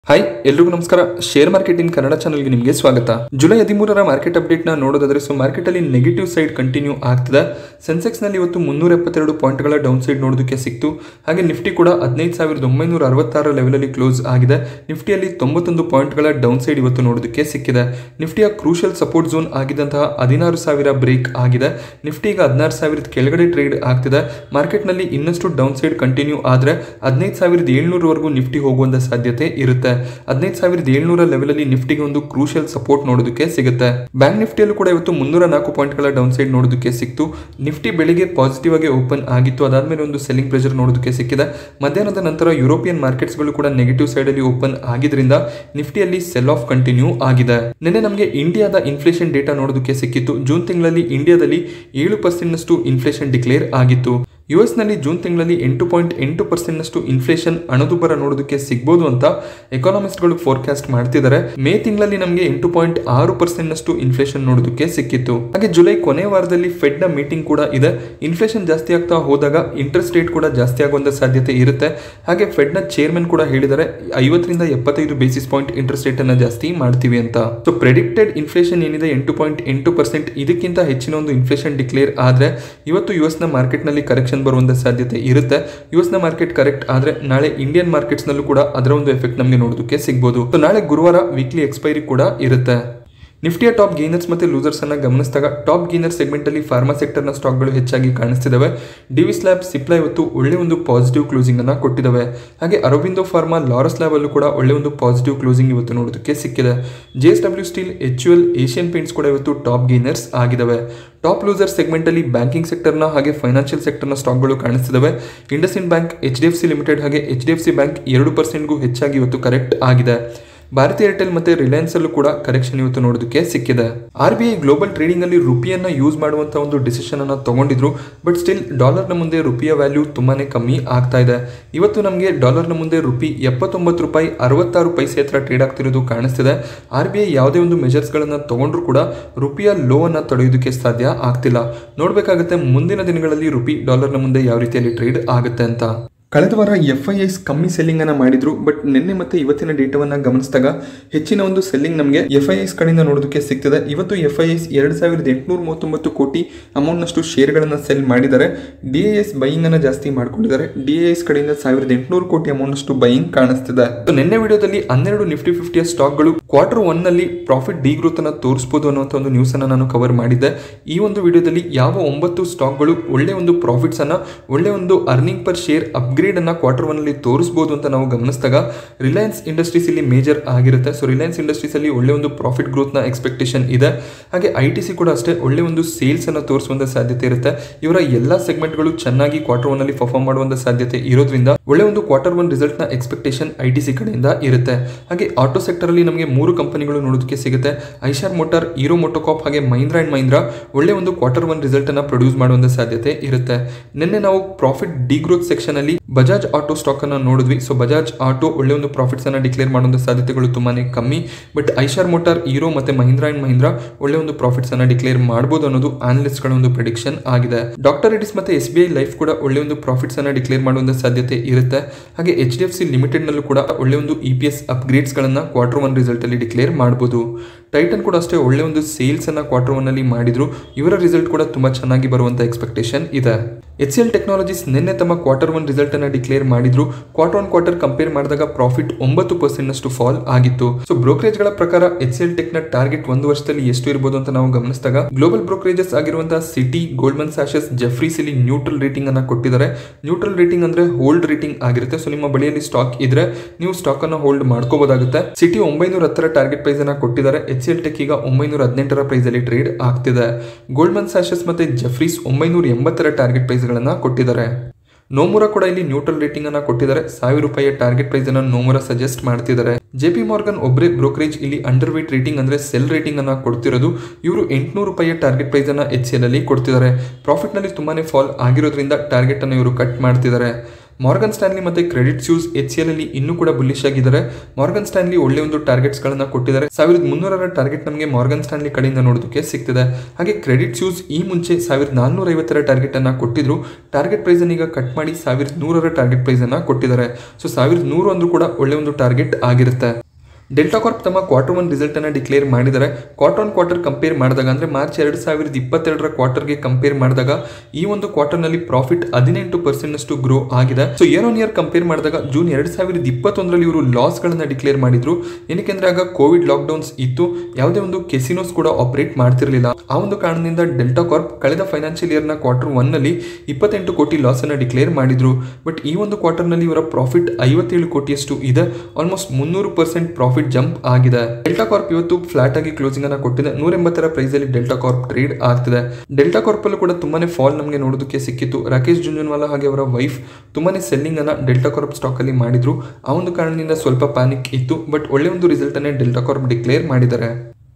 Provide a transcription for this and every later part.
hi ಎಲ್ರಿಗೂ ನಮಸ್ಕಾರ share market in Kannada ಚಾನಲ್ಗೆ ನಿಮಗೆ ಸ್ವಾಗತ ಜುಲೈ ಹದಿಮೂರರ ಮಾರ್ಕೆಟ್ ಅಪ್ಡೇಟ್ ನ ನೋಡೋದಾದ್ರೆ ಸೊ ಮಾರ್ಕೆಟ್ ಅಲ್ಲಿ ನೆಗೆಟಿವ್ ಸೈಡ್ ಕಂಟಿನ್ಯೂ ಆಗ್ತದೆ ಸೆನ್ಸೆಕ್ಸ್ ನಲ್ಲಿ ಇವತ್ತು ಮುನ್ನೂರ ಎಪ್ಪತ್ತೆರಡು ಪಾಯಿಂಟ್ಗಳ ಡೌನ್ ಸೈಡ್ ನೋಡೋದಕ್ಕೆ ಸಿಕ್ತು ಹಾಗೆ ನಿಫ್ಟಿ ಕೂಡ ಹದಿನೈದು ಸಾವಿರದ ಒಂಬೈನೂರ ಅರವತ್ತಾರ ಲೆವೆಲ್ ಅಲ್ಲಿ ಕ್ಲೋಸ್ ಆಗಿದೆ ನಿಫ್ಟಿಯಲ್ಲಿ ತೊಂಬತ್ತೊಂದು ಪಾಯಿಂಟ್ಗಳ ಡೌನ್ ಸೈಡ್ ಇವತ್ತು ನೋಡೋದಕ್ಕೆ ಸಿಕ್ಕಿದೆ ನಿಫ್ಟಿಯ ಕ್ರೂಷಿಯಲ್ ಸಪೋರ್ಟ್ ಝೋನ್ ಆಗಿದ್ದಂತಹ ಹದಿನಾರು ಸಾವಿರ ಬ್ರೇಕ್ ಆಗಿದೆ ನಿಫ್ಟಿ ಈಗ ಹದಿನಾರು ಸಾವಿರದ ಕೆಳಗಡೆ ಟ್ರೇಡ್ ಆಗ್ತಿದೆ ಮಾರ್ಕೆಟ್ನಲ್ಲಿ ಇನ್ನಷ್ಟು ಡೌನ್ ಸೈಡ್ ಕಂಟಿನ್ಯೂ ಆದರೆ ಹದಿನೈದು ಸಾವಿರದ ಏಳ್ನೂರವರೆಗೂ ನಿಫ್ಟಿ ಹೋಗುವಂತ ಸಾಧ್ಯತೆ ಇರುತ್ತೆ ಹದಿನೈದು ಸಾವಿರದ ಏಳ್ನೂರ ಲೆವೆಲ್ ಅಲ್ಲಿ ನಿಫ್ಟಿಗೆ ಒಂದು ಕ್ರೂಷಿಯಲ್ ಸಪೋರ್ಟ್ ನೋಡೋದಕ್ಕೆ ಸಿಗುತ್ತೆ ಬ್ಯಾಂಕ್ ನಿಫ್ಟಿಯಲ್ಲೂ ಕೂಡ ಇವತ್ತು ಮುನ್ನೂರ ನಾಲ್ಕು ಪಾಯಿಂಟ್ಗಳ ಡೌನ್ ಸೈಡ್ ನೋಡೋದಕ್ಕೆ ಸಿಕ್ತು ನಿಫ್ಟಿ ಬೆಳಿಗ್ಗೆ ಪಾಸಿಟಿವ್ ಆಗಿ ಓಪನ್ ಆಗಿತ್ತು ಅದಾದ್ಮೇಲೆ ಒಂದು ಸೆಲ್ಲಿಂಗ್ ಪ್ರೆಷರ್ ನೋಡೋದಕ್ಕೆ ಸಿಕ್ಕಿದೆ ಮಧ್ಯಾಹ್ನದ ನಂತರ ಯುರೋಪಿಯನ್ ಮಾರ್ಕೆಟ್ಸ್ಗಳು ಕೂಡ ನೆಗೆಟಿವ್ ಸೈಡ್ ಅಲ್ಲಿ ಓಪನ್ ಆಗಿದ್ರಿಂದ ನಿಫ್ಟಿಯಲ್ಲಿ ಸೆಲ್ ಆಫ್ ಕಂಟಿನ್ಯೂ ಆಗಿದೆ ನಿನ್ನೆ ನಮಗೆ ಇಂಡಿಯಾದ ಇನ್ಫ್ಲೇಷನ್ ಡೇಟಾ ನೋಡೋದಕ್ಕೆ ಸಿಕ್ಕಿತ್ತು ಜೂನ್ ತಿಂಗಳಲ್ಲಿ ಇಂಡಿಯಾದಲ್ಲಿ ಏಳು ಪರ್ಸೆಂಟ್ನಷ್ಟು ಇನ್ಫ್ಲೇಷನ್ ಡಿಕ್ಲೇರ್ ಆಗಿತ್ತು ಯು ನಲ್ಲಿ ಜೂನ್ ತಿಂಗಳಲ್ಲಿ ಎಂಟು ಪಾಯಿಂಟ್ ಎಂಟು ಪರ್ಸೆಂಟ್ನಷ್ಟು ಇನ್ಫ್ಲೇಷನ್ ಹಣದುಬ್ಬರ ನೋಡೋದಕ್ಕೆ ಸಿಗ್ಬೋದು ಅಂತ ಎಕಾನಮಿಸ್ಟ್ಗಳು ಫೋರ್ಕಾಸ್ಟ್ ಮಾಡ್ತಿದ್ದಾರೆ ಮೇ ತಿಂಗಳಲ್ಲಿ ನಮಗೆ ಎಂಟು ಪಾಯಿಂಟ್ ಆರು ಪರ್ಸೆಂಟ್ನಷ್ಟು ಇನ್ಫ್ಲೇಷನ್ ನೋಡೋದಕ್ಕೆ ಸಿಕ್ಕಿತ್ತು ಹಾಗೆ ಜುಲೈ ಕೊನೆ ವಾರದಲ್ಲಿ ಫೆಡ್ ನ ಮೀಟಿಂಗ್ ಕೂಡ ಇದೆ ಇನ್ಫ್ಲೇಷನ್ ಜಾಸ್ತಿ ಆಗ್ತಾ ಹೋದಾಗ ಇಂಟ್ರೆಸ್ಟ್ ರೇಟ್ ಕೂಡ ಜಾಸ್ತಿ ಆಗುವಂತ ಸಾಧ್ಯತೆ ಇರುತ್ತೆ ಹಾಗೆ ಫೆಡ್ ನ ಚೇರ್ಮನ್ ಕೂಡ ಹೇಳಿದ್ದಾರೆ ಐವತ್ತರಿಂದ ಎಪ್ಪತ್ತೈದು ಬೇಸಿಸ್ ಪಾಯಿಂಟ್ ಇಂಟ್ರೆಸ್ಟ್ ರೇಟ್ ಅನ್ನ ಜಾಸ್ತಿ ಮಾಡ್ತೀವಿ ಅಂತ ಸೊ ಪ್ರೆಡಿಕ್ಟೆಡ್ ಇನ್ಫ್ಲೇಷನ್ ಏನಿದೆ ಎಂಟು ಪಾಯಿಂಟ್ ಎಂಟು ಪರ್ಸೆಂಟ್ ಇದಕ್ಕಿಂತ ಹೆಚ್ಚಿನ ಒಂದು ಇನ್ಫ್ಲೇಷನ್ ಡಿಕ್ಲೇರ್ ಆದ್ರೆ ಇವತ್ತು ಯು ನ ಮಾರ್ಕೆಟ್ ನಲ್ಲಿ ಕರೆಕ್ಷನ್ ಬರುವಂತ ಸಾಧ್ಯತೆ ಇರುತ್ತೆ ಯು ನ ಮಾರ್ಕೆಟ್ ಕರೆಕ್ಟ್ ಆದ್ರೆ ನಾಳೆ ಇಂಡಿಯನ್ ಮಾರ್ಕೆಟ್ಸ್ ನಲ್ಲೂ ಕೂಡ ಅದರ ಒಂದು ಎಫೆಕ್ಟ್ ನಮಗೆ ನೋಡೋದಕ್ಕೆ ಸಿಗ್ಬೋದು ಸೊ ನಾಳೆ ಗುರುವಾರ ವೀಕ್ಲಿ ಎಕ್ಸ್ಪೈರಿ ಕೂಡ ಇರುತ್ತೆ ನಿಫ್ಟಿಯ ಟಾಪ್ ಗೇನರ್ಸ್ ಮತ್ತು ಲೂಸರ್ಸ್ ಅನ್ನ ಗಮನಿಸಿದಾಗ ಟಾಪ್ ಗೇನರ್ ಸೆಗ್ಮೆಂಟ್ ಅಲ್ಲಿ ಫಾರ್ಮಾ ಸೆಕ್ಟರ್ನ ಸ್ಟಾಕ್ಗಳು ಹೆಚ್ಚಾಗಿ ಕಾಣಿಸ್ತಿದ್ದಾವೆ ಡಿವಿಸ್ ಲ್ಯಾಬ್ ಸಿಪ್ಲಾ ಇವತ್ತು ಒಳ್ಳೆ ಒಂದು ಪಾಸಿಟಿವ್ ಕ್ಲೋಸಿಂಗ್ ಅನ್ನ ಕೊಟ್ಟಿದ್ದಾವೆ ಹಾಗೆ ಅರವಿಂದೋ ಫಾರ್ಮಾ ಲಾರಸ್ ಲ್ಯಾಬ್ ಅಲ್ಲೂ ಕೂಡ ಒಳ್ಳೆ ಒಂದು ಪಾಸಿಟಿವ್ ಕ್ಲೋಸಿಂಗ್ ಇವತ್ತು ನೋಡೋದಕ್ಕೆ ಸಿಕ್ಕಿದೆ J S W Steel H U L Asian Paints ಕೂಡ ಇವತ್ತು ಟಾಪ್ ಗೇನರ್ಸ್ ಆಗಿದ್ದಾವೆ ಟಾಪ್ ಲೂಸರ್ ಸೆಗ್ಮೆಂಟ್ ಅಲ್ಲಿ ಬ್ಯಾಂಕಿಂಗ್ ಸೆಕ್ಟರ್ನ ಹಾಗೆ ಫೈನಾನ್ಷಿಯಲ್ ಸೆಕ್ಟರ್ನ ಸ್ಟಾಕ್ಗಳು ಕಾಣಿಸ್ತಿದ್ದಾವೆ IndusInd Bank H D F C Limited ಹಾಗೆ H D F C Bank ಎರಡು ಪರ್ಸೆಂಟ್ಗೂ ಹೆಚ್ಚಾಗಿ ಇವತ್ತು ಕರೆಕ್ಟ್ ಆಗಿದೆ ಭಾರತಿ ಏರ್ಟೆಲ್ ಮತ್ತೆ ರಿಲಯನ್ಸ್ ಅಲ್ಲೂ ಕೂಡ ಕರೆಕ್ಷನ್ ಇವತ್ತು ನೋಡೋದಕ್ಕೆ ಸಿಕ್ಕಿದೆ R B I global trading ಅಲ್ಲಿ ರುಪಿಯನ್ನ ಯೂಸ್ ಮಾಡುವಂತ ಒಂದು ಡಿಸಿಷನ್ ಅನ್ನ ತಗೊಂಡಿದ್ರು ಬಟ್ ಸ್ಟಿಲ್ ಡಾಲರ್ನ ಮುಂದೆ ರುಪಿಯ ವ್ಯಾಲ್ಯೂ ತುಂಬಾನೇ ಕಮ್ಮಿ ಆಗ್ತಾ ಇದೆ ಇವತ್ತು ನಮಗೆ ಡಾಲರ್ನ ಮುಂದೆ ರುಪಿ ಎಪ್ಪತ್ತೊಂಬತ್ತು ರೂಪಾಯಿ ಅರವತ್ತಾರು ಪೈಸೆ ಹತ್ರ ಟ್ರೇಡ್ ಆಗ್ತಿರೋದು ಕಾಣಿಸ್ತಿದೆ ಆರ್ ಬಿ ಐ ಯಾವುದೇ ಒಂದು ಮೆಜರ್ಸ್ಗಳನ್ನು ತಗೊಂಡ್ರು ಕೂಡ ರುಪಿಯ ಲೋ ಅನ್ನ ತಡೆಯೋದಕ್ಕೆ ಸಾಧ್ಯ ಆಗ್ತಿಲ್ಲ ನೋಡ್ಬೇಕಾಗುತ್ತೆ ಮುಂದಿನ ದಿನಗಳಲ್ಲಿ ರುಪಿ ಡಾಲರ್ನ ಮುಂದೆ ಯಾವ ರೀತಿಯಲ್ಲಿ ಟ್ರೇಡ್ ಆಗುತ್ತೆ ಅಂತ ಕಳೆದ ವಾರ ಎಫ್ ಐ ಎಸ್ ಕಮ್ಮಿ ಸೆಲ್ಲಿಂಗ್ ಅನ್ನ ಮಾಡಿದ್ರು ಬಟ್ ನಿನ್ನೆ ಮತ್ತೆ ಇವತ್ತಿನ ಡೇಟಾವನ್ನ ಗಮನಿಸಿದಾಗ ಹೆಚ್ಚಿನ ಒಂದು ಸೆಲ್ಲಿಂಗ್ ನಮಗೆ ಎಫ್ ಐ ಎಸ್ ಕಡೆಯಿಂದ ನೋಡೋದಕ್ಕೆ ಸಿಗ್ತದೆ ಇವತ್ತು ಎಫ್ ಐ ಎಸ್ ಎರಡು ಸಾವಿರದ ಎಂಟುನೂರ ಮೂವತ್ತೊಂಬತ್ತು ಕೋಟಿ ಅಮೌಂಟ್ನಷ್ಟು ಶೇರ್ಗಳನ್ನು ಸೆಲ್ ಮಾಡಿದ್ದಾರೆ ಡಿ ಎ ಎಸ್ ಬೈಯಿಂಗ್ ಅನ್ನ ಜಾಸ್ತಿ ಮಾಡ್ಕೊಂಡಿದ್ದಾರೆ ಡಿ ಎ ಎಸ್ ಕಡೆಯಿಂದ ಸಾವಿರದ ಎಂಟುನೂರು ಕೋಟಿ ಅಮೌಂಟ್ನಷ್ಟು ಬೈಯಿಂಗ್ ಕಾಣಿಸ್ತಿದೆ So, ನಿನ್ನೆ ವಿಡಿಯೋದಲ್ಲಿ ಹನ್ನೆರಡು ನಿಫ್ಟಿ ಫಿಫ್ಟಿಯ ಸ್ಟಾಕ್ಗಳು ಕ್ವಾರ್ಟರ್ ಒನ್ ನಲ್ಲಿ ಪ್ರಾಫಿಟ್ ಡಿ ಗ್ರೋತ್ ಅನ್ನ ತೋರಿಸಬಹುದು ಅನ್ನುವಂಥ ಒಂದು ನ್ಯೂಸ್ ಅನ್ನ ನಾನು ಕವರ್ ಮಾಡಿದ್ದೆ ಈ ಒಂದು ವಿಡಿಯೋದಲ್ಲಿ ಯಾವ ಒಂಬತ್ತು ಸ್ಟಾಕ್ಗಳು ಒಳ್ಳೆ ಒಂದು ಪ್ರಾಫಿಟ್ಸ್ ಅನ್ನ ಒಳ್ಳೆ ಒಂದು ಅರ್ನಿಂಗ್ ಪರ್ ಶೇರ್ ಅಪ್ಗ್ರೇಡ್ ಅನ್ನ ಕ್ವಾರ್ಟರ್ ಒನ್ ಅಲ್ಲಿ ತೋರಿಸಬಹುದು ಅಂತ ನಾವು ಗಮನಿಸಿದಾಗ ರಿಲಯನ್ಸ್ ಇಂಡಸ್ಟ್ರೀಸ್ ಇಲ್ಲಿ ಮೇಜರ್ ಆಗಿರುತ್ತೆ ಸೊ ರಿಲಯನ್ಸ್ ಇಂಡಸ್ಟ್ರೀಸ್ ಅಲ್ಲಿ ಒಳ್ಳೆ ಒಂದು ಪ್ರಾಫಿಟ್ ಗ್ರೋತ್ ನ ಎಕ್ಸ್ಪೆಕ್ಟೇಷನ್ ಇದೆ ಹಾಗೆ ಐ ಟಿ ಸಿ ಕೂಡ ಅಷ್ಟೇ ಒಳ್ಳೆ ಒಂದು ಸೇಲ್ಸ್ ಅನ್ನ ತೋರಿಸುವಂತ ಸಾಧ್ಯತೆ ಇರುತ್ತೆ ಇವರ ಎಲ್ಲಾ ಸೆಗ್ಮೆಂಟ್ಗಳು ಚೆನ್ನಾಗಿ ಕ್ವಾರ್ಟರ್ ಒನ್ ಅಲ್ಲಿ ಪರ್ಫಾರ್ಮ್ ಮಾಡುವಂತ ಸಾಧ್ಯತೆ ಇರೋದ್ರಿಂದ ಒಳ್ಳೆ ಒಂದು ಕ್ವಾರ್ಟರ್ ಒನ್ ರಿಸಲ್ಟ್ ನ ಎಕ್ಸ್ಪೆಕ್ಟೇಷನ್ ಐ ಟಿ ಸಿ ಕಡೆಯಿಂದ ಇರುತ್ತೆ ಹಾಗೆ ಆಟೋ ಸೆಕ್ಟರ್ ಅಲ್ಲಿ ನಮಗೆ ಮೂರು ಕಂಪನಿಗಳು ನೋಡೋದಕ್ಕೆ ಸಿಗುತ್ತೆ ಐಶಾರ್ ಮೋಟಾರ್ ಹೀರೋ ಮೋಟೋಕಾಪ್ ಹಾಗೆ ಮಹೀಂದ್ರ ಅಂಡ್ ಮಹೀಂದ್ರ ಒಳ್ಳೆ ಒಂದು ಕ್ವಾರ್ಟರ್ ಒನ್ ರಿಸಲ್ಟ್ ಅನ್ನ ಪ್ರೊಡ್ಯೂಸ್ ಮಾಡುವಂತ ಸಾಧ್ಯತೆ ಇರುತ್ತೆ ನಿನ್ನೆ ನಾವು ಪ್ರಾಫಿಟ್ ಡಿ ಗ್ರೋತ್ ಸೆಕ್ಷನ್ ಅಲ್ಲಿ ಬಜಾಜ್ ಆಟೋ ಸ್ಟಾಕ್ ಅನ್ನ ನೋಡಿದ್ವಿ ಸೊ ಬಜಾಜ್ ಆಟೋ ಒಳ್ಳೆ ಒಂದು ಪ್ರಾಫಿಟ್ಸ್ ಅನ್ನ ಡಿಕ್ಲೇರ್ ಮಾಡುವಂತ ಸಾಧ್ಯತೆಗಳು ತುಂಬಾನೇ ಕಮ್ಮಿ ಬಟ್ ಐಶಾರ್ ಮೋಟಾರ್ ಹೀರೋ ಮತ್ತೆ ಮಹೀಂದ್ರ ಅಂಡ್ ಮಹೀಂದ್ರ ಒಳ್ಳೆ ಒಂದು ಪ್ರಾಫಿಟ್ಸ್ ಅನ್ನ ಡಿಕ್ಲೇರ್ ಮಾಡಬಹುದು ಅನ್ನೋದು ಆನಲಿಸ್ಟ್ ಗಳ ಒಂದು ಪ್ರಿಡಿಕ್ಷನ್ ಆಗಿದೆ ಡಾಕ್ಟರ್ ರೆಡಿಸ್ ಮತ್ತೆ ಎಸ್ ಬಿ ಐ ಲೈಫ್ ಕೂಡ ಒಳ್ಳೆ ಒಂದು ಪ್ರಾಫಿಟ್ಸ್ ಅನ್ನ ಡಿಕ್ಲೇರ್ ಮಾಡುವಂತ ಸಾಧ್ಯತೆ ಇರುತ್ತೆ ಹಾಗೆ H D F C Limited ನಲ್ಲೂ ಕೂಡ ಒಳ್ಳೆ ಒಂದು ಇ ಪಿ ಎಸ್ ಅಪ್ಗ್ರೇಡ್ಸ್ ಗಳನ್ನ ಕ್ವಾರ್ಟರ್ ಒನ್ ರಿಸಲ್ಟ್ ಅಲ್ಲಿ ಡಿಕ್ಲೇರ್ ಮಾಡಬಹುದು ಟೈಟನ್ ಕೂಡ ಅಷ್ಟೇ ಒಳ್ಳೆ ಒಂದು ಸೇಲ್ಸ್ ಅನ್ನ ಕ್ವಾರ್ಟರ್ ಒನ್ ಅಲ್ಲಿ ಮಾಡಿದ್ರು ಇವರ ರಿಸಲ್ಟ್ ಕೂಡ ತುಂಬಾ ಚೆನ್ನಾಗಿ ಬರುವಂತ ಎಕ್ಸ್ಪೆಕ್ಟೇಷನ್ ಇದೆ ಎಚ್ ಸಿ ಎಲ್ ಟೆಕ್ನಾಲಜೀಸ್ ನಿನ್ನೆ ತಮ್ಮ ಕ್ವಾರ್ಟರ್ ಒನ್ ರಿಸಲ್ಟ್ ಅನ್ನ ಡಿಕ್ಲೇರ್ ಮಾಡಿದ್ರು ಕ್ವಾರ್ಟರ್ ಒನ್ ಕ್ವಾರ್ಟರ್ ಕಂಪೇರ್ ಮಾಡಿದಾಗ ಪ್ರಾಫಿಟ್ ಒಂಬತ್ತು ಪರ್ಸೆಂಟ್ ಅಷ್ಟು ಫಾಲ್ ಆಗಿತ್ತು ಸೊ ಬ್ರೋಕರೇಜ್ ಗಳ ಪ್ರಕಾರ ಎಚ್ ಸಿ ಎಲ್ ಟೆಕ್ ನ ಟಾರ್ಗೆಟ್ ಒಂದು ವರ್ಷದಲ್ಲಿ ಎಷ್ಟು ಇರಬಹುದು ಅಂತ ನಾವು ಗಮನಿಸಿದಾಗ ಗ್ಲೋಬಲ್ ಬ್ರೋಕರೇಜಸ್ ಆಗಿರುವಂತಹ ಸಿಟಿ ಗೋಲ್ಡ್ಮನ್ ಸ್ಯಾಶಸ್ ಜೆಫ್ರೀಸ್ ಇಲ್ಲಿ ನ್ಯೂಟ್ರಲ್ ರೇಟಿಂಗ್ ಅನ್ನ ಕೊಟ್ಟಿದ್ದಾರೆ ನ್ಯೂಟ್ರಲ್ ರೇಟಿಂಗ್ ಅಂದ್ರೆ ಹೋಲ್ಡ್ ರೇಟಿಂಗ್ ಆಗಿರುತ್ತೆ ಸೊ ನಿಮ್ಮ ಬಳಿಯಲ್ಲಿ ಸ್ಟಾಕ್ ಇದ್ರೆ ನೀವು ಸ್ಟಾಕ್ ಅನ್ನ ಹೋಲ್ಡ್ ಮಾಡ್ಕೋಬಹುದಾಗುತ್ತೆ ಸಿಟಿ ಒಂಬೈನೂರ ಹತ್ತರ ಟಾರ್ಗೆಟ್ ಪ್ರೈಸ್ ಅನ್ನ ಕೊಟ್ಟಿದ್ದಾರೆ ಎಚ್ ಸಿ ಎಲ್ ಟೆಕ್ ಈಗ ಒಂಬೈನೂರ ಹದಿನೆಂಟರ ಪ್ರೈಸ್ ಅಲ್ಲಿ ಟ್ರೇಡ್ ಆಗ್ತಿದೆ ಗೋಲ್ಡ್ಮನ್ ಸ್ಯಾಶಸ್ ಮತ್ತೆ ಜೆಫ್ರೀಸ್ ಒಂಬೈನೂರ ಎಂಬತ್ತರ ಟಾರ್ಗೆಟ್ ಪ್ರೈಸ್ ಗಳನ್ನ ಕೊಟ್ಟಿದ್ದಾರೆ ನೋಮುರಾ ಕೂಡ ಇಲ್ಲಿ ನ್ಯೂಟ್ರಲ್ ರೇಟಿಂಗ್ ಅನ್ನ ಕೊಟ್ಟಿದ್ದಾರೆ ಸಾವಿರ ರೂಪಾಯಿಯ ಟಾರ್ಗೆಟ್ ಪ್ರೈಸ್ ಅನ್ನ ನೋಮುರಾ ಸಜೆಸ್ಟ್ ಮಾಡ್ತಿದ್ದಾರೆ ಜೆ ಪಿ ಮಾರ್ಗನ್ ಒಬ್ಬರೇ ಬ್ರೋಕರೇಜ್ ಇಲ್ಲಿ ಅಂಡರ್ ವೇಟ್ ರೇಟಿಂಗ್ ಅಂದ್ರೆ ಸೆಲ್ ರೇಟಿಂಗ್ ಅನ್ನ ಕೊಡ್ತಿರೋದು ಇವರು ಎಂಟುನೂರು ರೂಪಾಯಿಯ ಟಾರ್ಗೆಟ್ ಪ್ರೈಸ್ ಅನ್ನ ಎಚ್ ಸಿ ಎಲ್ ಅಲ್ಲಿ ಕೊಡ್ತಿದ್ದಾರೆ ಪ್ರಾಫಿಟ್ ನಲ್ಲಿ ತುಂಬಾನೇ ಫಾಲ್ ಆಗಿರೋದ್ರಿಂದ ಟಾರ್ಗೆಟ್ ಅನ್ನು ಇವರು ಕಟ್ ಮಾಡ್ತಿದ್ದಾರೆ ಮಾರ್ಗನ್ ಸ್ಟ್ಯಾನ್ಲಿ ಮತ್ತೆ Credit Suisse H C L ಅಲ್ಲಿ ಇನ್ನೂ ಕೂಡ ಬುಲ್ಲಿಶ್ ಆಗಿದ್ದಾರೆ ಮಾರ್ಗನ್ ಸ್ಟ್ಯಾನ್ಲಿ ಒಳ್ಳೆ ಒಂದು ಟಾರ್ಗೆಟ್ಸ್ ಗಳನ್ನ ಕೊಟ್ಟಿದ್ದಾರೆ ಸಾವಿರದ ಮುನ್ನೂರರ ಟಾರ್ಗೆಟ್ ನಮಗೆ ಮಾರ್ಗನ್ ಸ್ಟ್ಯಾನ್ಲಿ ಕಡೆಯಿಂದ ನೋಡೋದಕ್ಕೆ ಸಿಗ್ತಿದೆ ಹಾಗೆ ಕ್ರೆಡಿಟ್ ಸ್ಯೂಸ್ ಈ ಮುಂಚೆ ಸಾವಿರದ ನಾನ್ನೂರ ಐವತ್ತರ ಟಾರ್ಗೆಟ್ ಅನ್ನ ಕೊಟ್ಟಿದ್ರು ಟಾರ್ಗೆಟ್ ಪ್ರೈಸ್ ಅನ್ನ ಈಗ ಕಟ್ ಮಾಡಿ ಸಾವಿರದ ನೂರರ ಟಾರ್ಗೆಟ್ ಪ್ರೈಸ್ ಅನ್ನ ಕೊಟ್ಟಿದ್ದಾರೆ ಸೊ ಸಾವಿರದ ನೂರು ಅಂದ್ರೂ ಕೂಡ ಒಳ್ಳೆ ಒಂದು ಟಾರ್ಗೆಟ್ ಆಗಿರುತ್ತೆ ಡೆಲ್ಟಾ ಕಾರ್ಪ್ ತಮ್ಮ ಕ್ವಾರ್ಟರ್ ಒನ್ ರಿಸಲ್ಟ್ ಅನ್ನ ಡಿಕ್ಲೇರ್ ಮಾಡಿದ್ದಾರೆ ಕ್ವಾರ್ಟರ್ ಒನ್ ಕ್ವಾರ್ಟರ್ ಕಂಪೇರ್ ಮಾಡಿದಾಗ ಅಂದ್ರೆ ಮಾರ್ಚ್ ಎರಡು ಸಾವಿರದ ಇಪ್ಪತ್ತೆರಡರ ಕ್ವಾರ್ಟರ್ಗೆ ಕಂಪೇರ್ ಮಾಡಿದಾಗ ಈ ಒಂದು ಕ್ವಾರ್ಟರ್ನಲ್ಲಿ ಪ್ರಾಫಿಟ್ ಹದಿನೆಂಟು ಪರ್ಸೆಂಟ್ ಅಷ್ಟು ಗ್ರೋ ಆಗಿದೆ so year on year compare ಮಾಡಿದಾಗ ಜೂನ್ ಎರಡು ಸಾವಿರದ ಇಪ್ಪತ್ತೊಂದರಲ್ಲಿ ಇವರು ಲಾಸ್ ಗಳನ್ನ ಡಿಕ್ಲೇರ್ ಮಾಡಿದ್ರು ಏನಕ್ಕೆ ಅಂದ್ರೆ ಆಗ ಕೋವಿಡ್ ಲಾಕ್ಡೌನ್ಸ್ ಇತ್ತು ಯಾವುದೇ ಒಂದು ಕೆಸಿನೋಸ್ ಕೂಡ ಆಪರೇಟ್ ಮಾಡ್ತಿರ್ಲಿಲ್ಲ ಆ ಒಂದು ಕಾರಣದಿಂದ ಡೆಲ್ಟಾ ಕಾರ್ಪ್ ಕಳೆದ ಫೈನಾನ್ಷಿಯಲ್ ಇಯರ್ನ ಕ್ವಾರ್ಟರ್ ಒನ್ ನಲ್ಲಿ ಇಪ್ಪತ್ತೆಂಟು ಕೋಟಿ ಲಾಸ್ ಅನ್ನ ಡಿಕ್ಲೇರ್ ಮಾಡಿದ್ರು ಬಟ್ ಈ ಒಂದು ಕ್ವಾರ್ಟರ್ನಲ್ಲಿ ಇವರ ಪ್ರಾಫಿಟ್ ಐವತ್ತೇಳು ಕೋಟಿಯಷ್ಟು ಇದೆ ಆಲ್ಮೋಸ್ಟ್ ಮುನ್ನೂರು ಪರ್ಸೆಂಟ್ ಪ್ರಾಫಿಟ್ ಜಂಪ್ ಆಗಿದೆ ಡೆಲ್ಟಾ ಕಾರ್ಪ್ ಇವತ್ತು ಫ್ಲಾಟ್ ಆಗಿ ಕ್ಲೋಸಿಂಗ್ ಅನ್ನ ಕೊಟ್ಟಿದೆ ನೂರ ಎಂಬತ್ತರ ಪ್ರೈಸ್ ಅಲ್ಲಿ ಡೆಲ್ಟಾ ಕಾರ್ಪ್ ಟ್ರೇಡ್ ಆಗ್ತಿದೆ ಡೆಲ್ಟಾ ಕಾರ್ಪ್ ಅಲ್ಲೂ ಕೂಡ ತುಂಬಾನೇ ಫಾಲ್ ನಮಗೆ ನೋಡೋದಕ್ಕೆ ಸಿಕ್ಕಿತ್ತು ರಾಕೇಶ್ ಜುಂಜುನ್ವಾಲಾ ಹಾಗೆ ಅವರ ವೈಫ್ ತುಂಬಾನೇ ಸೆಲ್ಲಿಂಗ್ ಅನ್ನ ಡೆಲ್ಟಾ ಕಾರ್ಪ್ ಸ್ಟಾಕ್ ಅಲ್ಲಿ ಮಾಡಿದ್ರು ಆ ಒಂದು ಕಾರಣದಿಂದ ಸ್ವಲ್ಪ ಪ್ಯಾನಿಕ್ ಇತ್ತು ಬಟ್ ಒಳ್ಳೆ ಒಂದು ರಿಸಲ್ಟ್ ಅನ್ನೇ ಡೆಲ್ಟಾ ಕಾರ್ಪ್ ಡಿಕ್ಲೇರ್ ಮಾಡಿದ್ದಾರೆ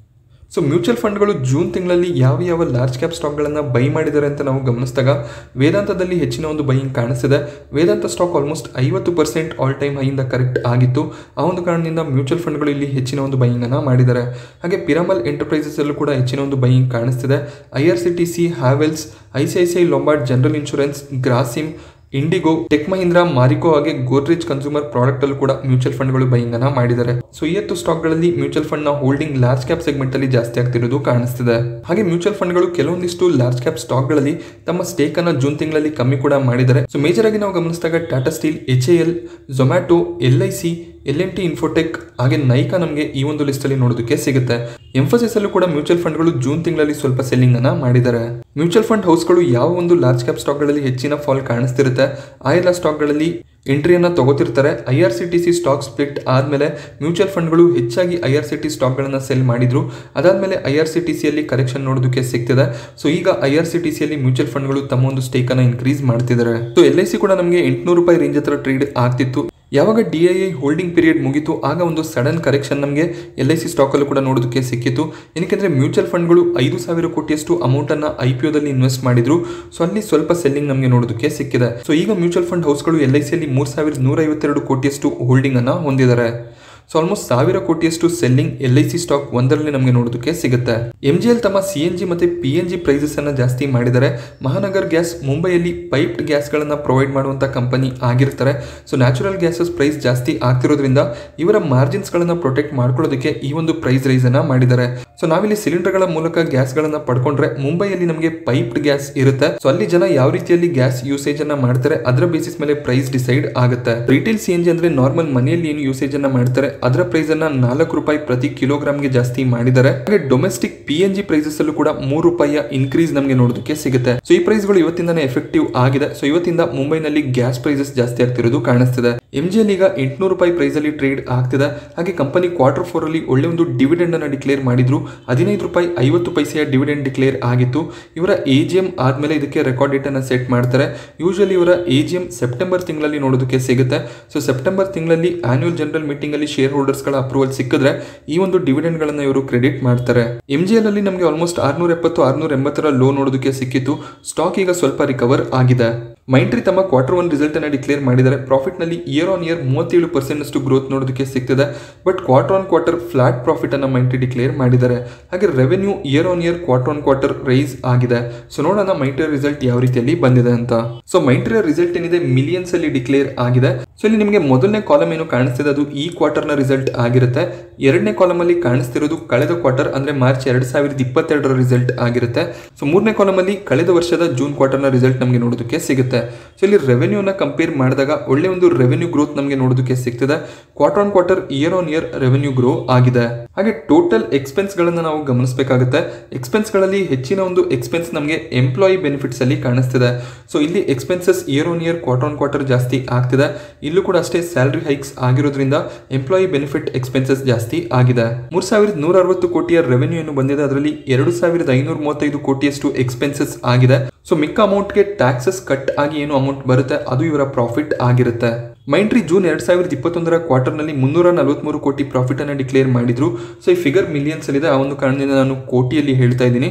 ಸೊ ಮ್ಯೂಚುವಲ್ ಫಂಡ್ಗಳು ಜೂನ್ ತಿಂಗಳಲ್ಲಿ ಯಾವ ಯಾವ ಲಾರ್ಜ್ ಕ್ಯಾಪ್ ಸ್ಟಾಕ್ಗಳನ್ನು ಬೈ ಮಾಡಿದ್ದಾರೆ ಅಂತ ನಾವು ಗಮನಿಸಿದಾಗ ವೇದಾಂತದಲ್ಲಿ ಹೆಚ್ಚಿನ ಒಂದು ಬೈಯಿಂಗ್ ಕಾಣಿಸ್ತಿದೆ ವೇದಾಂತ ಸ್ಟಾಕ್ ಆಲ್ಮೋಸ್ಟ್ ಐವತ್ತು ಪರ್ಸೆಂಟ್ ಆಲ್ ಟೈಮ್ ಹೈಯಿಂದ ಕರೆಕ್ಟ್ ಆಗಿತ್ತು ಆ ಒಂದು ಕಾರಣದಿಂದ ಮ್ಯೂಚುವಲ್ ಫಂಡ್ಗಳು ಇಲ್ಲಿ ಹೆಚ್ಚಿನ ಒಂದು ಬೈಯಿಂಗನ್ನು ಮಾಡಿದ್ದಾರೆ ಹಾಗೆ ಪಿರಾಮಲ್ ಎಂಟರ್ಪ್ರೈಸಸ್ ಅಲ್ಲೂ ಕೂಡ ಹೆಚ್ಚಿನ ಒಂದು ಬೈಯಿಂಗ್ ಕಾಣಿಸ್ತಿದೆ I R C T C Havells I C I C I Lombard General Insurance Grasim IndiGo Tech Mahindra Marico ಹಾಗೆ ಗೋದ್ರೇಜ್ ಕನ್ಸ್ಯೂಮರ್ ಪ್ರಾಡಕ್ಟ್ ಅಲ್ಲೂ ಕೂಡ ಮ್ಯೂಚುವಲ್ ಫಂಡ್ಗಳು ಬೈಯಿಂಗ್ ಅನ್ನ ಮಾಡಿದ್ದಾರೆ ಸೊ ಇವತ್ತು ಸ್ಟಾಕ್ಗಳಲ್ಲಿ ಮ್ಯೂಚುವಲ್ ಫಂಡ್ ನ ಹೋಲ್ಡಿಂಗ್ ಲಾರ್ಜ್ ಕ್ಯಾಪ್ ಸೆಗ್ಮೆಂಟ್ ಅಲ್ಲಿ ಜಾಸ್ತಿ ಆಗ್ತಿರೋದು ಕಾಣಿಸ್ತಿದೆ ಹಾಗೆ ಮ್ಯೂಚುವಲ್ ಫಂಡ್ಗಳು ಕೆಲವೊಂದಿಷ್ಟು ಲಾರ್ಜ್ ಕ್ಯಾಪ್ ಸ್ಟಾಕ್ಗಳಲ್ಲಿ ತಮ್ಮ ಸ್ಟೇಕ್ ಅನ್ನ ಜೂನ್ ತಿಂಗಳಲ್ಲಿ ಕಮ್ಮಿ ಕೂಡ ಮಾಡಿದ್ದಾರೆ ಸೊ ಮೇಜರ್ ಆಗಿ ನಾವು ಗಮನಿಸಿದಾಗ Tata Steel H A L Zomato L I C L M T Infotech ಹಾಗೆ ನೈಕಾ ನಮಗೆ ಈ ಒಂದು ಲಿಸ್ಟ್ ಅಲ್ಲಿ ನೋಡೋದಕ್ಕೆ ಸಿಗುತ್ತೆ ಎಂಫೋಸಿಸ್ ಅಲ್ಲೂ ಕೂಡ ಮ್ಯೂಚುವಲ್ ಫಂಡ್ಗಳು ಜೂನ್ ತಿಂಗಳಲ್ಲಿ ಸ್ವಲ್ಪ ಸೆಲ್ಲಿಂಗ್ ಅನ್ನ ಮಾಡಿದ್ದಾರೆ ಮ್ಯೂಚುವಲ್ ಫಂಡ್ ಹೌಸ್ಗಳು ಯಾವ ಒಂದು ಲಾರ್ಜ್ ಕ್ಯಾಪ್ ಸ್ಟಾಕ್ಗಳಲ್ಲಿ ಹೆಚ್ಚಿನ ಫಾಲ್ ಕಾಣಿಸ್ತಿರುತ್ತೆ ಆ ಎಲ್ಲ ಸ್ಟಾಕ್ಗಳಲ್ಲಿ ಎಂಟ್ರಿಯನ್ನು ತಗೋತಿರ್ತಾರೆ I R C T C stock split ಆದಮೇಲೆ ಮ್ಯೂಚುವಲ್ ಫಂಡ್ಗಳು ಹೆಚ್ಚಾಗಿ ಐ ಆರ್ ಸಿ ಟಿ ಸ್ಟಾಕ್ಗಳನ್ನು ಸೆಲ್ ಮಾಡಿದ್ರು ಅದಾದಮೇಲೆ ಐ ಆರ್ ಸಿ ಟಿ ಸಿಯಲ್ಲಿ ಕರೆಕ್ಷನ್ ನೋಡೋದಕ್ಕೆ ಸಿಗ್ತಿದೆ ಸೊ ಈಗ ಐ ಆರ್ ಸಿ ಟಿ ಸಿಯಲ್ಲಿ ಮ್ಯೂಚುವಲ್ ಫಂಡ್ಗಳು ತಮ್ಮ ಒಂದು ಸ್ಟೇಕನ್ನು ಇನ್ಕ್ರೀಸ್ ಮಾಡ್ತಿದ್ದಾರೆ ಸೊ ಎಲ್ ಐ ಸಿ ಕೂಡ ನಮಗೆ ಎಂಟುನೂರು ರೂಪಾಯಿ ರೇಂಜ್ ಹತ್ರ ಟ್ರೇಡ್ ಆಗ್ತಿತ್ತು ಯಾವಾಗ D I I holding period ಮುಗಿತು ಆಗ ಒಂದು ಸಡನ್ ಕರೆಕ್ಷನ್ ನಮಗೆ ಎಲ್ ಐ ಸಿ ಸ್ಟಾಕಲ್ಲೂ ಕೂಡ ನೋಡೋದಕ್ಕೆ ಸಿಕ್ಕಿತ್ತು ಏನಕ್ಕೆ ಮ್ಯೂಚುವಲ್ ಫಂಡ್ಗಳು ಐದು ಸಾವಿರ ಕೋಟಿಯಷ್ಟು ಅಮೌಂಟನ್ನು ಐ ಪಿ ಒದಲ್ಲಿ ಇನ್ವೆಸ್ಟ್ ಮಾಡಿದ್ರು ಸೊ ಅಲ್ಲಿ ಸ್ವಲ್ಪ ಸೆಲ್ಲಿಂಗ್ ನಮಗೆ ನೋಡೋದಕ್ಕೆ ಸಿಕ್ಕಿದೆ ಸೊ ಈಗ ಮ್ಯೂಚುವಲ್ ಫಂಡ್ ಹೌಸ್ಗಳು ಎಲ್ ಐ ಸಿಯಲ್ಲಿ ಮೂರು ಸಾವಿರದ ನೂರ ಐವತ್ತೆರಡು ಕೋಟಿಯಷ್ಟು ಹೋಲ್ಡಿಂಗ್ ಅನ್ನು ಹೊಂದಿದ್ದಾರೆ ಸೊ ಆಲ್ಮೋಸ್ಟ್ ಸಾವಿರ ಕೋಟಿಯಷ್ಟು selling L I C stock ಒಂದರಲ್ಲಿ ನಮಗೆ ನೋಡೋದಕ್ಕೆ ಸಿಗುತ್ತೆ ಎಂ ಜಿ ಎಲ್ ತಮ್ಮ ಸಿ ಎನ್ ಜಿ ಮತ್ತು ಪಿ ಎನ್ ಜಿ ಪ್ರೈಸಸ್ ಅನ್ನು ಜಾಸ್ತಿ ಮಾಡಿದ್ದಾರೆ ಮಹಾನಗರ್ ಗ್ಯಾಸ್ ಮುಂಬೈಯಲ್ಲಿ ಪೈಪ್ಡ್ ಗ್ಯಾಸ್ಗಳನ್ನು ಪ್ರೊವೈಡ್ ಮಾಡುವಂಥ ಕಂಪನಿ ಆಗಿರ್ತಾರೆ ಸೊ ನ್ಯಾಚುರಲ್ ಗ್ಯಾಸಸ್ ಪ್ರೈಸ್ ಜಾಸ್ತಿ ಆಗ್ತಿರೋದ್ರಿಂದ ಇವರ ಮಾರ್ಜಿನ್ಸ್ಗಳನ್ನು ಪ್ರೊಟೆಕ್ಟ್ ಮಾಡ್ಕೊಳ್ಳೋದಕ್ಕೆ ಈ ಒಂದು ಪ್ರೈಸ್ ರೈಸ್ ಅನ್ನ ಮಾಡಿದ್ದಾರೆ ಸೊ ನಾವಿಲ್ಲಿ ಸಿಲಿಂಡರ್ಗಳ ಮೂಲಕ ಗ್ಯಾಸ್ಗಳನ್ನು ಪಡ್ಕೊಂಡ್ರೆ ಮುಂಬೈಯಲ್ಲಿ ನಮಗೆ ಪೈಪ್ಡ್ ಗ್ಯಾಸ್ ಇರುತ್ತೆ ಸೊ ಅಲ್ಲಿ ಜನ ಯಾವ ರೀತಿಯಲ್ಲಿ ಗ್ಯಾಸ್ ಯೂಸೇಜ್ ಅನ್ನ ಮಾಡ್ತಾರೆ ಅದರ ಬೇಸಿಸ್ ಮೇಲೆ ಪ್ರೈಸ್ ಡಿಸೈಡ್ ಆಗುತ್ತೆ ರಿಟೇಲ್ ಸಿ ಎನ್ ಜಿ ಅಂದ್ರೆ ನಾರ್ಮಲ್ ಮನೆಯಲ್ಲಿ ಏನು ಯೂಸೇಜ್ ಅನ್ನ ಮಾಡ್ತಾರೆ ಅದರ ಪ್ರೈಸ್ ಅನ್ನ ನಾಲ್ಕು ರೂಪಾಯಿ ಪ್ರತಿ ಕಿಲೋಗ್ರಾಮ್ಗೆ ಜಾಸ್ತಿ ಮಾಡಿದ್ದಾರೆ ಹಾಗೆ domestic P N G prices ಅಲ್ಲೂ ಕೂಡ ಮೂರು ರೂಪಾಯಿಯ ಇನ್ಕ್ರೀಸ್ ನಮಗೆ ನೋಡೋದಕ್ಕೆ ಸಿಗುತ್ತೆ ಸೊ ಈ ಪ್ರೈಸ್ಗಳು ಇವತ್ತಿಂದಾನೇ ಎಫೆಕ್ಟಿವ್ ಆಗಿದೆ ಸೊ ಇವತ್ತಿಂದ ಮುಂಬೈನಲ್ಲಿ ಗ್ಯಾಸ್ ಪ್ರೈಸಸ್ ಜಾಸ್ತಿ ಆಗ್ತಿರೋದು ಕಾಣಿಸ್ತಿದೆ ಎಂ ಜಿ ಎಲ್ ಈಗ ಎಂಟುನೂರು ರೂಪಾಯಿ ಪ್ರೈಸ್ ಅಲ್ಲಿ ಟ್ರೇಡ್ ಆಗ್ತಿದೆ ಹಾಗೆ ಕಂಪನಿ ಕ್ವಾರ್ಟರ್ ಫೋರ್ ಅಲ್ಲಿ ಒಳ್ಳೆ ಒಂದು ಡಿವಿಡೆಂಡ್ ಅನ್ನ ಡಿಕ್ಲೇರ್ ಮಾಡಿದ್ರು ಹದಿನೈದು ರೂಪಾಯಿ ಐವತ್ತು ಪೈಸೆಯ ಡಿವಿಡೆಂಡ್ ಡಿಕ್ಲೇರ್ ಆಗಿತ್ತು ಇವರ ಎ ಜಿ ಎಂ ಆದ್ಮೇಲೆ ಇದಕ್ಕೆ ರೆಕಾರ್ಡ್ ಡೇಟ್ ಅನ್ನ ಸೆಟ್ ಮಾಡ್ತಾರೆ ಯೂಶಲಿ ಇವರ ಎ ಜಿ ಎಂ ಸೆಪ್ಟೆಂಬರ್ ತಿಂಗಳಲ್ಲಿ ನೋಡೋದಕ್ಕೆ ಸಿಗುತ್ತೆ ಸೊ ಸೆಪ್ಟೆಂಬರ್ ತಿಂಗಳಲ್ಲಿ ಆನ್ಯುವಲ್ ಜನರಲ್ ಮೀಟಿಂಗ್ ಅಲ್ಲಿ ಶೇರ್ ಹೋಲ್ಡರ್ಸ್ಗಳ ಅಪ್ರೂವಲ್ ಸಿಕ್ಕಿದ್ರೆ ಈ ಒಂದು ಡಿವಿಡೆಂಡ್ ಗಳನ್ನ ಇವರು ಕ್ರೆಡಿಟ್ ಮಾಡ್ತಾರೆ ಎಂ ಜಿ ಎಲ್ ಅಲ್ಲಿ ನಮಗೆ ಆಲ್ಮೋಸ್ಟ್ ಆರ್ನೂರ ಎಪ್ಪತ್ತು ಆರ್ನೂರ ಎಂಬತ್ತರ ಲೋ ನೋಡೋದಕ್ಕೆ ಸಿಕ್ಕಿತ್ತು ಸ್ಟಾಕ್ ಈಗ ಸ್ವಲ್ಪ ರಿಕವರ್ ಆಗಿದೆ ಮೈಂಟ್ರಿ ತಮ್ಮ ಕ್ವಾರ್ಟರ್ ಒನ್ ರಿಸಲ್ಟ್ ಅನ್ನ ಡಿಕ್ಲೇರ್ ಮಾಡಿದ್ದಾರೆ ಪ್ರಾಫಿಟ್ ನಲ್ಲಿ ಇಯರ್ ಆನ್ ಇಯರ್ ಮೂವತ್ತೇಳು ಪರ್ಸೆಂಟ್ ಅಷ್ಟು ಗ್ರೋತ್ ನೋಡೋದಕ್ಕೆ ಸಿಗ್ತದೆ but quarter on quarter flat profit ಅನ್ನ ಮೈಂಟ್ರಿ ಡಿಕ್ಲೇರ್ ಮಾಡಿದ್ದಾರೆ ಹಾಗೆ revenue year on year quarter on quarter rise ಆಗಿದೆ ಸೊ ನೋಡೋಣ ಮೈಂಟ್ರಿ ರಿಸಲ್ಟ್ ಯಾವ ರೀತಿಯಲ್ಲಿ ಬಂದಿದೆ ಅಂತ ಸೊ ಮೈಂಟ್ರಿಯ ರಿಸಲ್ಟ್ ಏನಿದೆ ಮಿಲಿಯನ್ಸ್ ಅಲ್ಲಿ ಡಿಕ್ಲೇರ್ ಆಗಿದೆ ಸೊ ಇಲ್ಲಿ ನಿಮಗೆ ಮೊದಲನೇ ಕಾಲಮ್ ಏನು ಕಾಣಿಸ್ತಿದೆ ಅದು ಈ ಕ್ವಾರ್ಟರ್ ನ ರಿಸಲ್ಟ್ ಆಗಿರುತ್ತೆ ಎರಡನೇ ಕಾಲಮ್ ಅಲ್ಲಿ ಕಾಣಿಸ್ತಿರೋದು ಕಳೆದ ಕ್ವಾರ್ಟರ್ ಅಂದ್ರೆ ಮಾರ್ಚ್ ಎರಡ್ ಸಾವಿರದ ಇಪ್ಪತ್ತೆರಡರ ರಿಸಲ್ಟ್ ಆಗಿರುತ್ತೆ ಸೊ ಮೂರನೇ ಕಾಲಮ್ ಅಲ್ಲಿ ಕಳೆದ ವರ್ಷದ ಜೂನ್ ಕ್ವಾರ್ಟರ್ ನ ರಿಸಲ್ಟ್ ನಮಗೆ ನೋಡೋದಕ್ಕೆ ಸಿಗುತ್ತೆ ಸೊ ಇಲ್ಲಿ ರೆವೆನ್ಯೂನ ಕಂಪೇರ್ ಮಾಡಿದಾಗ ಒಳ್ಳೆ ಒಂದು ರೆವೆನ್ಯೂ ಗ್ರೋತ್ ನಮಗೆ ನೋಡೋದಕ್ಕೆ ಸಿಗ್ತದೆ quarter on quarter year on year revenue grow ಆಗಿದೆ ಹಾಗೆ ಟೋಟಲ್ ಎಕ್ಸ್ಪೆನ್ಸ್ ಗಳನ್ನ ನಾವು ಗಮನಿಸಬೇಕಾಗುತ್ತೆ ಎಕ್ಸ್ಪೆನ್ಸ್ ಗಳಲ್ಲಿ ಹೆಚ್ಚಿನ ಒಂದು ಎಕ್ಸ್ಪೆನ್ಸ್ ನಮಗೆ ಎಂಪ್ಲಾಯಿ ಬೆನಿಫಿಟ್ಸ್ ಅಲ್ಲಿ ಕಾಣಿಸ್ತಿದೆ ಸೊ ಇಲ್ಲಿ expenses year on year quarter on quarter ಜಾಸ್ತಿ ಆಗ್ತಿದೆ ಇಲ್ಲೂ ಕೂಡ ಅಷ್ಟೇ ಸ್ಯಾಲರಿ ಹೈಕ್ಸ್ ಆಗಿರೋದ್ರಿಂದ ಎಂಪ್ಲಾಯಿ ಬೆನಿಫಿಟ್ ಎಕ್ಸ್ಪೆನ್ಸಸ್ ಜಾಸ್ತಿ ಆಗಿದೆ ಮೂರ್ ಸಾವಿರದ ನೂರ ಅರವತ್ತು ಕೋಟಿಯ ರೆವೆನ್ಯೂ ಏನು ಬಂದಿದೆ ಅದರಲ್ಲಿ ಎರಡು ಸಾವಿರದ ಐನೂರ ಮೂವತ್ತೈದು ಕೋಟಿಯಷ್ಟು ಎಕ್ಸ್ಪೆನ್ಸಸ್ ಆಗಿದೆ ಸೊ ಮಿಕ್ಕ ಅಮೌಂಟ್ಗೆ ಟ್ಯಾಕ್ಸಸ್ ಕಟ್ ಆಗಿ ಏನು ಅಮೌಂಟ್ ಬರುತ್ತೆ ಅದು ಇವರ ಪ್ರಾಫಿಟ್ ಆಗಿರುತ್ತೆ ಮೈಂಟ್ರಿ ಜೂನ್ ಎರಡ್ ಸಾವಿರದ ಇಪ್ಪತ್ತೊಂದರ ಕ್ವಾರ್ಟರ್ನಲ್ಲಿ ಮುನ್ನೂರ ನಲವತ್ಮೂರು ಕೋಟಿ ಪ್ರಾಫಿಟ್ ಅನ್ನು ಡಿಕ್ಲೇರ್ ಮಾಡಿದ್ರು ಸೊ ಈ ಫಿಗರ್ ಮಿಲಿಯನ್ಸ್ ಅಲ್ಲಿದೆ ಆ ಒಂದು ಕಾರಣದಿಂದ ನಾನು ಕೋಟಿಯಲ್ಲಿ ಹೇಳ್ತಾ ಇದ್ದೀನಿ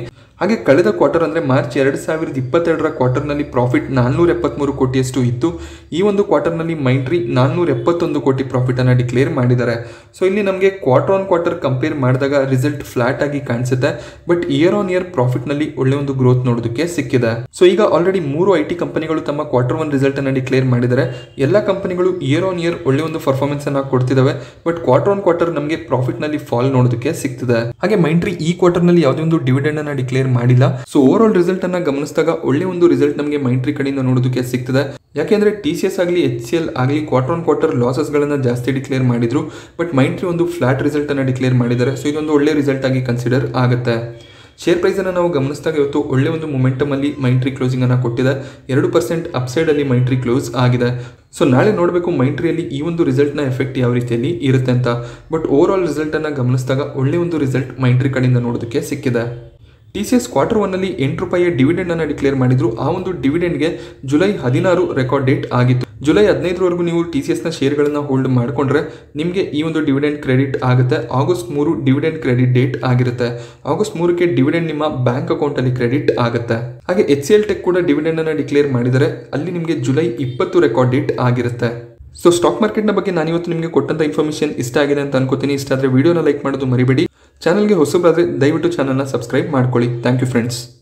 ಹಾಗೆ ಕಳೆದ ಕ್ವಾರ್ಟರ್ ಅಂದರೆ ಮಾರ್ಚ್ ಎರಡು ಸಾವಿರದ ಇಪ್ಪತ್ತೆರಡರ ಕ್ವಾರ್ಟರ್ನಲ್ಲಿ ಪ್ರಾಫಿಟ್ ನಾನ್ನೂರ ಎಪ್ಪತ್ತ್ಮೂರು ಕೋಟಿಯಷ್ಟು ಇತ್ತು ಈ ಒಂದು ಕ್ವಾರ್ಟರ್ನಲ್ಲಿ ಮೈಂಟ್ರಿ ನಾನ್ನೂರ ಎಪ್ಪತ್ತೊಂದು ಕೋಟಿ ಪ್ರಾಫಿಟನ್ನು ಡಿಕ್ಲೇರ್ ಮಾಡಿದ್ದಾರೆ ಸೊ ಇಲ್ಲಿ ನಮಗೆ ಕ್ವಾರ್ಟರ್ ಆನ್ ಕ್ವಾರ್ಟರ್ ಕಂಪೇರ್ ಮಾಡಿದಾಗ ರಿಸಲ್ಟ್ ಫ್ಲಾಟ್ ಆಗಿ ಕಾಣಿಸುತ್ತೆ ಬಟ್ ಇಯರ್ ಆನ್ ಇಯರ್ ಪ್ರಾಫಿಟ್ನಲ್ಲಿ ಒಳ್ಳೆ ಒಂದು ಗ್ರೋತ್ ನೋಡೋದಕ್ಕೆ ಸಿಕ್ಕಿದೆ ಸೊ ಈಗ ಆಲ್ರೆಡಿ ಮೂರು ಐ ಟಿ ಕಂಪನಿಗಳು ತಮ್ಮ ಕ್ವಾರ್ಟರ್ ಒನ್ ರಿಸಲ್ಟ್ ಅನ್ನು ಡಿಕ್ಲೇರ್ ಮಾಡಿದ್ದಾರೆ ಎಲ್ಲ ಕಂಪನಿಗಳು ಇಯರ್ ಆನ್ ಇಯರ್ ಒಳ್ಳೆ ಒಂದು ಪರ್ಫಾರ್ಮೆನ್ಸ್ ಅನ್ನ ಕೊಡ್ತಿದ್ದಾವೆ ಬಟ್ ಕ್ವಾರ್ಟರ್ ಆನ್ ಕ್ವಾರ್ಟರ್ ನಮಗೆ ಪ್ರಾಫಿಟ್ ನಲ್ಲಿ ಫಾಲ್ ನೋಡೋದಕ್ಕೆ ಸಿಗ್ತಿದೆ ಹಾಗೆ ಮೈಂಟ್ರಿ ಈ ಕ್ವಾರ್ಟರ್ ನಲ್ಲಿ ಯಾವುದೇ ಒಂದು ಡಿವಿಡೆಂಡ್ ಅನ್ನ ಡಿಕ್ಲೇರ್ ಮಾಡಿಲ್ಲ ಸೊ ಓವರ್ ಆಲ್ ರಿಸಲ್ಟ್ ಅನ್ನ ಗಮನಿಸಿದಾಗ ಒಳ್ಳೆ ಒಂದು ರಿಸಲ್ಟ್ ನಮಗೆ ಮೈಂಟ್ರಿ ಕಡೆಯಿಂದ ನೋಡೋದಕ್ಕೆ ಸಿಗ್ತದೆ ಯಾಕೆಂದ್ರೆ ಟಿ ಸಿ ಎಸ್ ಆಗಲಿ ಎಚ್ ಸಿ ಎಲ್ ಆಗಲಿ ಕ್ವಾರ್ಟರ್ ಆನ್ ಕ್ವಾರ್ಟರ್ ಲಾಸಸ್ ಗಳನ್ನ ಜಾಸ್ತಿ ಡಿಕ್ಲೇರ್ ಮಾಡಿದ್ರು ಬಟ್ ಮೈಂಟ್ರಿ ಒಂದು ಫ್ಲಾಟ್ ರಿಸಲ್ಟ್ ಅನ್ನ ಡಿಕ್ಲೇರ್ ಮಾಡಿದ್ದಾರೆ ಸೊ ಇದೊಂದು ಒಳ್ಳೆ ರಿಸಲ್ಟ್ ಆಗಿ ಕನ್ಸಿಡರ್ ಆಗುತ್ತೆ ಶೇರ್ ಪ್ರೈಸನ್ನು ನಾವು ಗಮನಿಸಿದಾಗ ಇವತ್ತು ಒಳ್ಳೆ ಒಂದು ಮೊಮೆಂಟಮ್ ಅಲ್ಲಿ ಮೈಂಟ್ರಿ ಕ್ಲೋಸಿಂಗ್ ಅನ್ನ ಕೊಟ್ಟಿದೆ ಎರಡು ಪರ್ಸೆಂಟ್ ಅಪ್ಸೈಡ್ ಅಲ್ಲಿ ಮೈಂಟ್ರಿ ಕ್ಲೋಸ್ ಆಗಿದೆ ಸೊ ನಾಳೆ ನೋಡಬೇಕು ಮೈಂಟ್ರಿಯಲ್ಲಿ ಈ ಒಂದು ರಿಸಲ್ಟ್ನ ಎಫೆಕ್ಟ್ ಯಾವ ರೀತಿಯಲ್ಲಿ ಇರುತ್ತೆ ಅಂತ ಬಟ್ ಓವರ್ ಆಲ್ ರಿಸಲ್ಟನ್ನು ಗಮನಿಸಿದಾಗ ಒಳ್ಳೆ ಒಂದು ರಿಸಲ್ಟ್ ಮೈಂಟ್ರಿ ಕಡೆಯಿಂದ ನೋಡೋದಕ್ಕೆ ಸಿಕ್ಕಿದೆ ಟಿ ಸಿ ಎಸ್ ಕ್ವಾರ್ಟರ್ ಒನ್ನಲ್ಲಿ ಎಂಟು ರೂಪಾಯಿಯ ಡಿವಿಡೆಂಡ್ ಅನ್ನು ಡಿಕ್ಲೇರ್ ಮಾಡಿದ್ರು ಆ ಒಂದು ಡಿವಿಡೆಂಡ್ಗೆ ಜುಲೈ ಹದಿನಾರು ರೆಕಾರ್ಡ್ ಡೇಟ್ ಆಗಿತ್ತು ಜುಲೈ ಹದಿನೈದರವರೆಗೂ ನೀವು ಟಿ ಸಿ ಎಸ್ನ ಶೇರ್ಗಳನ್ನು ಹೋಲ್ಡ್ ಮಾಡಿಕೊಂಡ್ರೆ ನಿಮಗೆ ಈ ಒಂದು ಡಿವಿಡೆಂಡ್ ಕ್ರೆಡಿಟ್ ಆಗುತ್ತೆ ಆಗಸ್ಟ್ ಮೂರು ಡಿವಿಡೆಂಡ್ ಕ್ರೆಡಿಟ್ ಡೇಟ್ ಆಗಿರುತ್ತೆ ಆಗಸ್ಟ್ ಮೂರಕ್ಕೆ ಡಿವಿಡೆಂಡ್ ನಿಮ್ಮ ಬ್ಯಾಂಕ್ ಅಕೌಂಟಲ್ಲಿ ಕ್ರೆಡಿಟ್ ಆಗುತ್ತೆ ಹಾಗೆ ಎಚ್ ಸಿ ಎಲ್ ಟೆಕ್ ಕೂಡ ಡಿವಿಡೆಂಡ್ ಅನ್ನು ಡಿಕ್ಲೇರ್ ಮಾಡಿದರೆ ಅಲ್ಲಿ ನಿಮಗೆ ಜುಲೈ ಇಪ್ಪತ್ತು ರೆಕಾರ್ಡ್ ಡೇಟ್ ಆಗಿರುತ್ತೆ ಸೊ ಸ್ಟಾಕ್ ಮಾರ್ಕೆಟ್ನ ಬಗ್ಗೆ ನಾನಿವತ್ತು ನಿಮಗೆ ಕೊಟ್ಟಂತ ಇನ್ಫಾರ್ಮೇಷನ್ ಇಷ್ಟ ಆಗಿದೆ ಅಂತ ಅನ್ಕೋತೀನಿ ಇಷ್ಟ ಆದರೆ ವಿಡಿಯೋನ ಲೈಕ್ ಮಾಡೋದು ಮರಿಬೇಡಿ ಚಾನಲ್ಗೆ ಹೊಸಬರಾದರೆ ದಯವಿಟ್ಟು ಚಾನಲ್ನ ಸಬ್ಸ್ಕ್ರೈಬ್ ಮಾಡ್ಕೊಳ್ಳಿ ಥ್ಯಾಂಕ್ ಯು ಫ್ರೆಂಡ್ಸ್